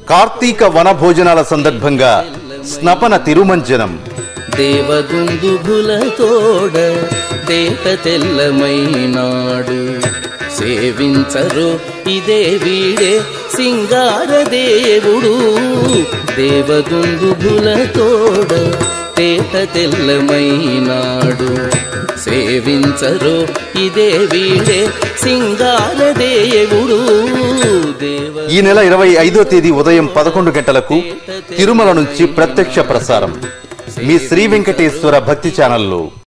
కార్తీక వనభోజనాల సందర్భంగా స్నపన తిరుమంజనం దేవదుందుభుల తోడ దేట తెల్లమైనాడు సేవించరు ఇదే వీడే సింగార దేవుడు దేవదుందుభుల తోడ తేట తెల్లమైనాడు సేవించరు ఇదే వీడే సింగార దేవుడు దేవ ఈ నెల ఇరవై ఐదో తేదీ ఉదయం పదకొండు గంటలకు తిరుమల నుంచి ప్రత్యక్ష ప్రసారం మీ శ్రీ వెంకటేశ్వర భక్తి ఛానల్లో